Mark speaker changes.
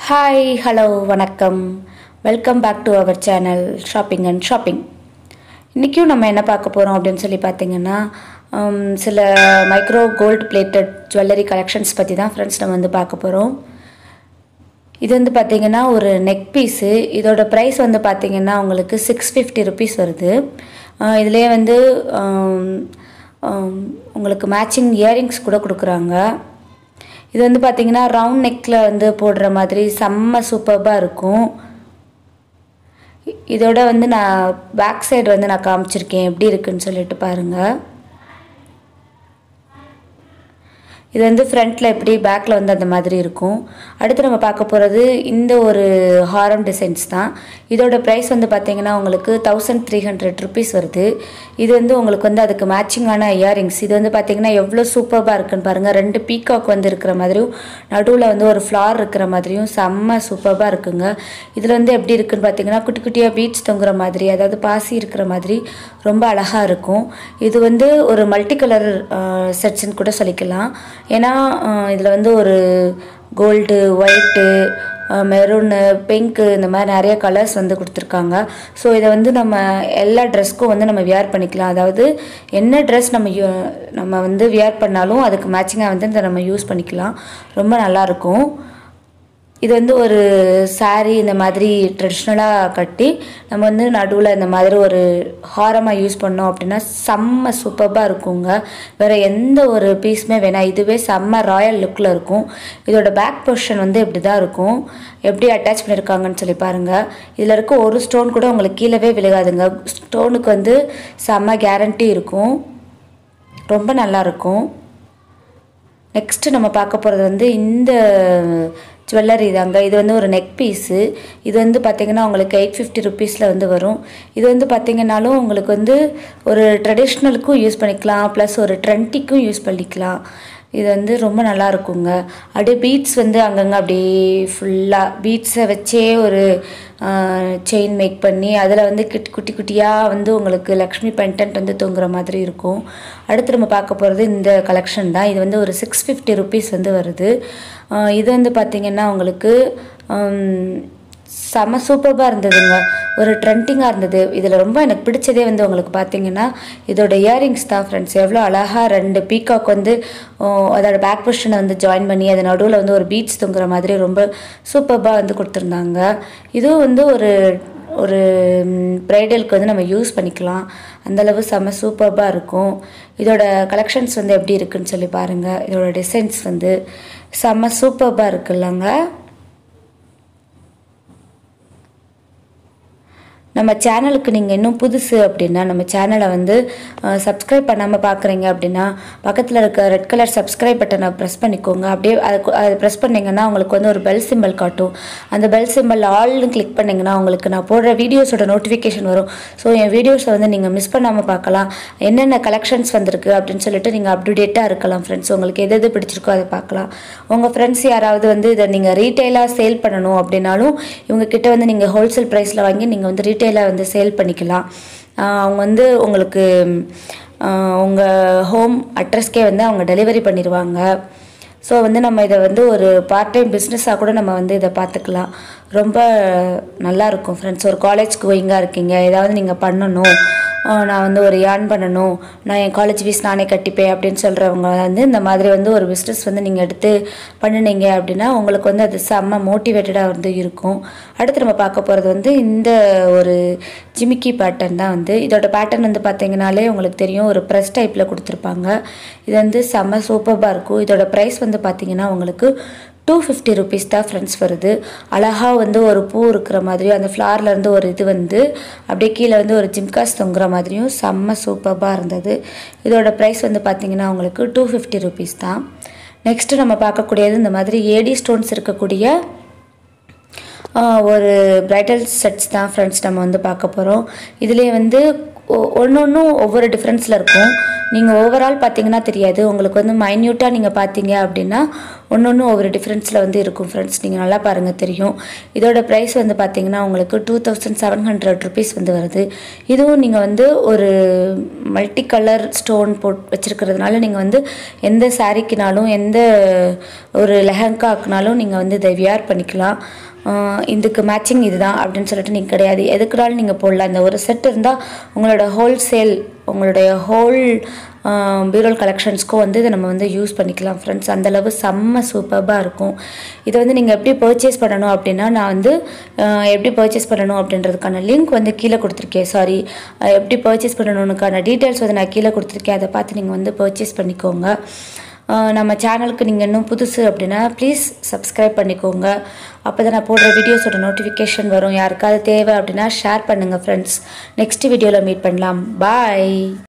Speaker 1: hi hello வணக்கம் welcome back to our channel shopping and shopping இன்றைக்கும் நம்ம என்ன பார்க்க போகிறோம் அப்படின்னு சொல்லி பார்த்தீங்கன்னா ஹம், சில micro gold plated jewellery collections பற்றி தான் ஃப்ரெண்ட்ஸ் நம்ம வந்து பார்க்க போகிறோம் இது வந்து பார்த்தீங்கன்னா ஒரு நெக் பீஸு இதோட ப்ரைஸ் வந்து பார்த்தீங்கன்னா உங்களுக்கு சிக்ஸ் ஃபிஃப்டி ருபீஸ் வருது அஹ் இதுலேயே வந்து ஹம், ஹம், உங்களுக்கு மேட்சிங் இயரிங்ஸ் கூட கொடுக்குறாங்க இது வந்து பார்த்தீங்கன்னா ரவுண்ட் நெக்கில் வந்து போடுற மாதிரி செம்ம சூப்பர்பாக இருக்கும் இ- இதோட வந்து நான் பேக் சைடு வந்து நான் காமிச்சிருக்கேன் எப்படி இருக்குன்னு சொல்லிட்டு பாருங்கள் இது வந்து ஃப்ரண்ட்டில் எப்படி பேக்கில் வந்து அந்த மாதிரி இருக்கும் அடுத்து நம்ம பார்க்க போகிறது இந்த ஒரு ஹாரம் டிசைன்ஸ் தான் இதோட ப்ரைஸ் வந்து பார்த்தீங்கன்னா உங்களுக்கு தௌசண்ட் த்ரீ ஹண்ட்ரட் ருபீஸ் வருது இது வந்து உங்களுக்கு வந்து அதுக்கு மேட்சிங்கான இயரிங்ஸ் இது வந்து பார்த்தீங்கன்னா எவ்வளோ சூப்பராக இருக்குன்னு பாருங்கள் ரெண்டு பீகாக் வந்து இருக்கிற மாதிரியும் நடுவில் வந்து ஒரு ஃப்ளார் இருக்கிற மாதிரியும் செம்ம சூப்பராக இருக்குங்க இதில் வந்து எப்படி இருக்குன்னு பார்த்தீங்கன்னா குட்டி குட்டியாக பீச் தொங்குற மாதிரி அதாவது பாசி இருக்கிற மாதிரி ரொம்ப அழகாக இருக்கும் இது வந்து ஒரு மல்டி கலர் செட்ஸ்ன்னு கூட சொல்லிக்கலாம் ஏன்னா இதில் வந்து ஒரு கோல்டு ஒயிட்டு மெரூனு பிங்க்கு இந்த மாதிரி நிறைய கலர்ஸ் வந்து கொடுத்துருக்காங்க ஸோ இதை வந்து நம்ம எல்லா ட்ரெஸ்க்கும் வந்து நம்ம வியர் பண்ணிக்கலாம் அதாவது என்ன ட்ரெஸ் நம்ம யூ- நம்ம வந்து வியர் பண்ணாலும் அதுக்கு மேட்சிங்காக வந்து இதை நம்ம யூஸ் பண்ணிக்கலாம் ரொம்ப நல்லாயிருக்கும் இது வந்து ஒரு saree இந்த மாதிரி ட்ரெடிஷ்னலாக கட்டி நம்ம வந்து நடுவில் இந்த மாதிரி ஒரு ஹாரமாக யூஸ் பண்ணோம் அப்படின்னா செம்ம சூப்பராக இருக்குங்க வேறு எந்த ஒரு பீஸுமே வேணாம் இதுவே செம்ம ராயல் லுக்கில் இருக்கும் இதோட பேக் பொசிஷன் வந்து இப்படி தான் இருக்கும் எப்படி அட்டாச் பண்ணியிருக்காங்கன்னு சொல்லி பாருங்கள் இதில் இருக்க ஒரு ஸ்டோன் கூட உங்களுக்கு கீழவே விழுகாதுங்க ஸ்டோனுக்கு வந்து செம்ம கேரண்டி இருக்கும் ரொம்ப நல்லா இருக்கும் நெக்ஸ்ட்டு நம்ம பார்க்க போகிறது வந்து இந்த ஜுவல்லரி தாங்க இது வந்து ஒரு நெக் பீஸு இது வந்து பார்த்திங்கன்னா உங்களுக்கு எயிட் ஃபிஃப்டி ருபீஸில் வந்து வரும் இது வந்து பார்த்திங்கனாலும் உங்களுக்கு வந்து ஒரு ட்ரெடிஷ்னலுக்கும் யூஸ் பண்ணிக்கலாம் ப்ளஸ் ஒரு ட்ரெண்டிக்கும் யூஸ் பண்ணிக்கலாம் இது வந்து ரொம்ப நல்லா இருக்குங்க அப்படியே பீட்ஸ் வந்து அங்கங்கே அப்படியே ஃபுல்லாக பீட்ஸை வச்சே ஒரு செயின் மேக் பண்ணி அதில் வந்து கிட் குட்டி குட்டியாக வந்து உங்களுக்கு லக்ஷ்மி பென்டன்ட் வந்து தொங்குற மாதிரி இருக்கும் அடுத்து நம்ம பார்க்க போகிறது இந்த கலெக்ஷன் தான் இது வந்து ஒரு சிக்ஸ் ஃபிஃப்டி ருபீஸ் வந்து வருது ஆஹ் இது வந்து பார்த்திங்கன்னா உங்களுக்கு ஆம், செம சூப்பராக இருந்ததுங்க ஒரு ட்ரெண்டிங்காக இருந்தது இதில் ரொம்ப எனக்கு பிடிச்சதே வந்து உங்களுக்கு பார்த்தீங்கன்னா இதோட இயரிங்ஸ் தான் ஃப்ரெண்ட்ஸ் எவ்வளோ அழகாக ரெண்டு பீகாக் வந்து ஓ, அதோட பேக் பொசிஷனை வந்து ஜாயின் பண்ணி அது நடுவில் வந்து ஒரு பீட்ஸ் தொங்குற மாதிரி ரொம்ப சூப்பராக வந்து கொடுத்துருந்தாங்க இதுவும் வந்து ஒரு ஒரு ப்ரைடலுக்கு வந்து நம்ம யூஸ் பண்ணிக்கலாம் அந்தளவு செம்ம சூப்பராக இருக்கும் இதோட கலெக்ஷன்ஸ் வந்து எப்படி இருக்குன்னு சொல்லி பாருங்கள் இதோட டிசைன்ஸ் வந்து செம்ம சூப்பராக இருக்குல்லங்க நம்ம சேனலுக்கு நீங்கள் இன்னும் புதுசு அப்படின்னா நம்ம சேனலை வந்து சப்ஸ்கிரைப் பண்ணாமல் பார்க்குறீங்க அப்படின்னா பக்கத்தில் இருக்க ரெட் கலர் சப்ஸ்கிரைப் பட்டனை ப்ரெஸ் பண்ணிக்கோங்க அப்படியே அது அது ப்ரெஸ் பண்ணிங்கன்னா உங்களுக்கு வந்து ஒரு பெல் சிம்பல் காட்டும் அந்த பெல் சிம்பல் ஆல்னு கிளிக் பண்ணிங்கன்னா உங்களுக்கு நான் போடுற வீடியோஸோட நோட்டிஃபிகேஷன் வரும் ஸோ என் வீடியோஸை வந்து நீங்கள் மிஸ் பண்ணாமல் பார்க்கலாம் என்னென்ன கலெக்ஷன்ஸ் வந்திருக்கு அப்படின்னு சொல்லிட்டு நீங்கள் அப்டுடேட்டாக இருக்கலாம் ஃப்ரெண்ட்ஸ் உங்களுக்கு எது எது பிடிச்சிருக்கோ அதை பார்க்கலாம் உங்கள் ஃப்ரெண்ட்ஸ் யாராவது வந்து இதை நீங்கள் ரீட்டெயிலாக சேல் பண்ணணும் அப்படின்னாலும் இவங்க கிட்ட வந்து நீங்கள் ஹோல்சேல் ப்ரைஸில் வாங்கி நீங்கள் வந்து ரீட்டெயிலாக வந்து சேல் பண்ணிக்கலாம் ஆஹ் அவங்க வந்து உங்களுக்கு உங்கள் ஹோம் அட்ரஸ்க்கே வந்து அவங்க டெலிவரி பண்ணிடுவாங்க ஸோ வந்து நம்ம இதை வந்து ஒரு பார்ட் டைம் பிஸ்னஸாக கூட நம்ம வந்து இதை பார்த்துக்கலாம் ரொம்ப நல்லா இருக்கும் ஃப்ரெண்ட்ஸ் ஒரு காலேஜ் கோயிங்காக இருக்கீங்க ஏதாவது நீங்கள் பண்ணணும் ஆஹ் நான் வந்து ஒரு ஏர்ன் பண்ணணும் நான் என் காலேஜ் ஃபீஸ் நானே கட்டிப்பேன் அப்படின்னு சொல்கிறவங்க வந்து இந்த மாதிரி வந்து ஒரு பிஸ்னஸ் வந்து நீங்கள் எடுத்து பண்ணினீங்க அப்படின்னா உங்களுக்கு வந்து அது செம்ம மோட்டிவேட்டடாக வந்து இருக்கும் அடுத்து நம்ம பார்க்க போகிறது வந்து இந்த ஒரு ஜிமிக்கி பேட்டர்ன் தான் வந்து இதோட பேட்டர்ன் வந்து பார்த்தீங்கனாலே உங்களுக்கு தெரியும் ஒரு ப்ரெஸ் டைப்பில் கொடுத்துருப்பாங்க இது வந்து செம்ம சூப்பராக இருக்கும் இதோட ப்ரைஸ் வந்து பார்த்தீங்கன்னா உங்களுக்கு டூ ஃபிஃப்டி ருபீஸ் தான் ஃப்ரெண்ட்ஸ் வருது அழகாக வந்து ஒரு பூ இருக்கிற மாதிரியும் அந்த flowerல இருந்து ஒரு இது வந்து அப்படியே கீழே வந்து ஒரு ஜிம்காஸ் தொங்குற மாதிரியும் செம்ம சூப்பராக இருந்தது இதோட ப்ரைஸ் வந்து பார்த்தீங்கன்னா உங்களுக்கு டூ ஃபிஃப்டி ருபீஸ் தான் நெக்ஸ்ட்டு நம்ம பார்க்கக்கூடியது இந்த மாதிரி ஏடி ஸ்டோன்ஸ் இருக்கக்கூடிய ஆஹ் ஒரு பிரைடல் செட்ஸ் தான் ஃப்ரெண்ட்ஸ் நம்ம வந்து பார்க்க போகிறோம் இதுலேயே வந்து ஒன்று ஒன்றும் ஒவ்வொரு டிஃப்ரென்ஸில் இருக்கும் நீங்கள் ஓவரால் பார்த்தீங்கன்னா தெரியாது உங்களுக்கு வந்து மைன்யூட்டாக நீங்கள் பார்த்தீங்க அப்படின்னா ஒன்று ஒன்று ஒவ்வொரு டிஃப்ரென்ஸில் வந்து இருக்கும் ஃப்ரெண்ட்ஸ் நீங்கள் நல்லா பாருங்கள் தெரியும் இதோட ப்ரைஸ் வந்து பார்த்தீங்கன்னா உங்களுக்கு two thousand seven hundred rupees வந்து வருது இதுவும் நீங்கள் வந்து ஒரு மல்டி கலர் ஸ்டோன் போட் வச்சுருக்கிறதுனால நீங்கள் வந்து எந்த சாரீக்குனாலும் எந்த ஒரு லெஹங்காக்குனாலும் நீங்கள் வந்து இதை வியர் பண்ணிக்கலாம் ஆஹ் இதுக்கு மேட்சிங் இதுதான் அப்படின்னு சொல்லிட்டு நீங்கள் கிடையாது எதுக்குனாலும் நீங்கள் போடலாம் இந்த ஒரு செட் இருந்தால் உங்களோட ஹோல்சேல் உங்களுடைய ஹோல் பீரோல் கலெக்ஷன்ஸ்க்கும் வந்து இதை நம்ம வந்து யூஸ் பண்ணிக்கலாம் ஃப்ரெண்ட்ஸ் அந்தளவு செம்ம சூப்பராக இருக்கும் இதை வந்து நீங்கள் எப்படி பர்ச்சேஸ் பண்ணணும் அப்படின்னா நான் வந்து ஆஹ் எப்படி பர்ச்சேஸ் பண்ணணும் அப்படின்றதுக்கான லிங்க் வந்து கீழே கொடுத்துருக்கேன் சாரி எப்படி பர்ச்சேஸ் பண்ணணுனுக்கான டீட்டெயில்ஸ் வந்து நான் கீழே கொடுத்துருக்கேன் அதை பார்த்து நீங்கள் வந்து பர்ச்சேஸ் பண்ணிக்கோங்க ஆஹ் நம்ம சேனலுக்கு நீங்கள் இன்னும் புதுசு அப்படின்னா ப்ளீஸ் சப்ஸ்கிரைப் பண்ணிக்கோங்க அப்போ தான் நான் போடுற வீடியோஸோட நோட்டிஃபிகேஷன் வரும் யாருக்காவது தேவை அப்படின்னா ஷேர் பண்ணுங்கள் ஃப்ரெண்ட்ஸ் நெக்ஸ்ட் வீடியோவில் மீட் பண்ணலாம் பாய்